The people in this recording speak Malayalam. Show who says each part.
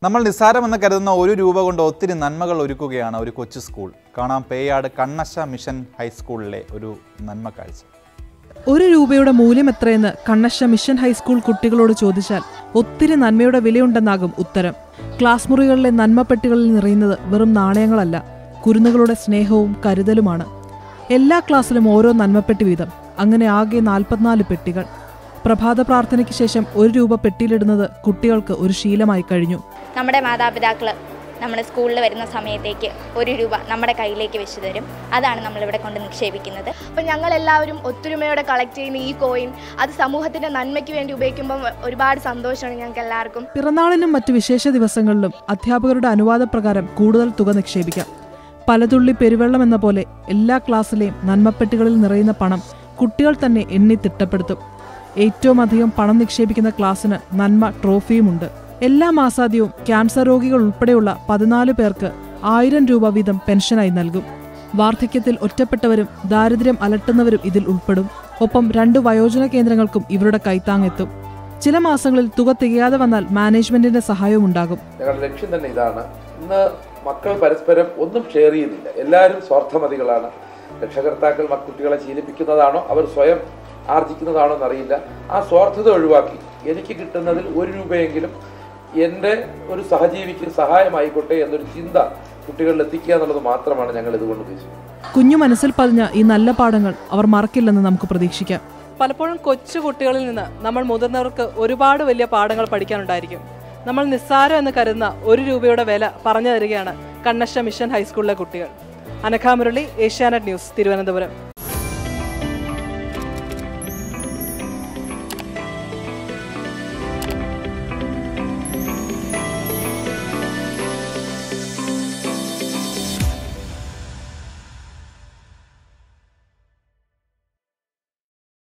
Speaker 1: നമ്മൾ നിസ്സാരമെന്ന് കരുതുന്ന ഒരു രൂപ കൊണ്ട് ഒത്തിരി നന്മകൾ ഒരുക്കുകയാണ് ഒരു കൊച്ചു സ്കൂൾ കാണാം പേയാട് കണ്ണശ മിഷൻ ഹൈസ്കൂളിലെ ഒരു നന്മ കാഴ്ച
Speaker 2: ഒരു രൂപയുടെ മൂല്യം എത്രയെന്ന് കണ്ണശ മിഷൻ ഹൈസ്കൂൾ കുട്ടികളോട് ചോദിച്ചാൽ ഒത്തിരി നന്മയുടെ വിലയുണ്ടെന്നാകും ഉത്തരം ക്ലാസ് മുറികളിലെ നന്മപ്പെട്ടികളിൽ നിറയുന്നത് വെറും നാണയങ്ങളല്ല കുരുന്നുകളുടെ സ്നേഹവും കരുതലുമാണ് എല്ലാ ക്ലാസ്സിലും ഓരോ നന്മപ്പെട്ടി വീതം അങ്ങനെ ആകെ നാൽപ്പത്തിനാല് പെട്ടികൾ പ്രഭാത പ്രാർത്ഥനയ്ക്ക് ശേഷം ഒരു രൂപ പെട്ടിയിലിടുന്നത് കുട്ടികൾക്ക് ഒരു ശീലമായി കഴിഞ്ഞു
Speaker 3: നമ്മുടെ മാതാപിതാക്കൾ നമ്മുടെ സ്കൂളിൽ വരുന്ന സമയത്തേക്ക് ഒരു രൂപ നമ്മുടെ കയ്യിലേക്ക് വെച്ച് തരും അതാണ് നമ്മളിവിടെ കൊണ്ട് നിക്ഷേപിക്കുന്നത്
Speaker 4: അപ്പം ഞങ്ങൾ എല്ലാവരും ഒത്തൊരുമയോടെ കളക്ട് ചെയ്യുന്ന ഈ കോയിൻ അത് സമൂഹത്തിന്റെ നന്മയ്ക്ക് വേണ്ടി ഉപയോഗിക്കുമ്പോൾ ഒരുപാട് സന്തോഷമാണ് ഞങ്ങൾക്ക് എല്ലാവർക്കും
Speaker 2: പിറന്നാളിനും മറ്റു വിശേഷ ദിവസങ്ങളിലും അധ്യാപകരുടെ അനുവാദപ്രകാരം കൂടുതൽ തുക നിക്ഷേപിക്കാം പലതുള്ളി പെരുവെള്ളം എന്ന പോലെ എല്ലാ ക്ലാസ്സിലെയും നന്മപ്പെട്ടികളിൽ നിറയുന്ന പണം കുട്ടികൾ തന്നെ എണ്ണി തിട്ടപ്പെടുത്തും ഏറ്റവും അധികം പണം നിക്ഷേപിക്കുന്ന ക്ലാസ്സിന് നന്മ ട്രോഫിയുമുണ്ട് എല്ലാ മാസാദ്യവും ക്യാൻസർ രോഗികൾ ഉൾപ്പെടെയുള്ള പതിനാല് പേർക്ക് ആയിരം രൂപ വീതം പെൻഷനായി നൽകും വാർദ്ധക്യത്തിൽ ഒറ്റപ്പെട്ടവരും ദാരിദ്ര്യം അലട്ടുന്നവരും ഇതിൽ ഉൾപ്പെടും ഒപ്പം രണ്ട് വയോജന കേന്ദ്രങ്ങൾക്കും ഇവരുടെ കൈത്താങ്ങെത്തും ചില മാസങ്ങളിൽ തുക തികയാതെ വന്നാൽ മാനേജ്മെന്റിന്റെ സഹായവും ഉണ്ടാകും
Speaker 5: ഞങ്ങളുടെ ലക്ഷ്യം തന്നെ ഇതാണ് ഇന്ന് മക്കൾ പരസ്പരം ഒന്നും ഷെയർ ചെയ്യുന്നില്ല എല്ലാവരും സ്വാർത്ഥമതികളാണ് രക്ഷകർത്താക്കൾ മ- കുട്ടികളെ ശീലിപ്പിക്കുന്നതാണോ അവർ സ്വയം ആർജിക്കുന്നതാണോ എന്നറിയില്ല ആ സ്വാർത്ഥത ഒഴിവാക്കി എനിക്ക് കിട്ടുന്നതിൽ ഒരു രൂപയെങ്കിലും എൻ്റെ ഒരു സഹജീവിക്ക് സഹായമായിക്കോട്ടെ എന്നൊരു ചിന്ത കുട്ടികളിൽ എത്തിക്കുക എന്നുള്ളത് മാത്രമാണ് ഞങ്ങൾ ഇതുകൊണ്ട് ഉദ്ദേശിക്കുന്നത്
Speaker 2: കുഞ്ഞു മനസ്സിൽ പതിഞ്ഞ ഈ നല്ല പാഠങ്ങൾ അവർ മറക്കില്ലെന്ന് നമുക്ക് പ്രതീക്ഷിക്കാം
Speaker 6: പലപ്പോഴും കൊച്ചു കുട്ടികളിൽ നിന്ന് നമ്മൾ മുതിർന്നവർക്ക് ഒരുപാട് വലിയ പാഠങ്ങൾ പഠിക്കാനുണ്ടായിരിക്കും നമ്മൾ നിസ്സാരം എന്ന് കരുതുന്ന ഒരു രൂപയുടെ വില പറഞ്ഞു തരികയാണ് കണ്ണശ മിഷൻ ഹൈസ്കൂളിലെ കുട്ടികൾ അനഘാമുരളി ഏഷ്യാനെറ്റ് ന്യൂസ് തിരുവനന്തപുരം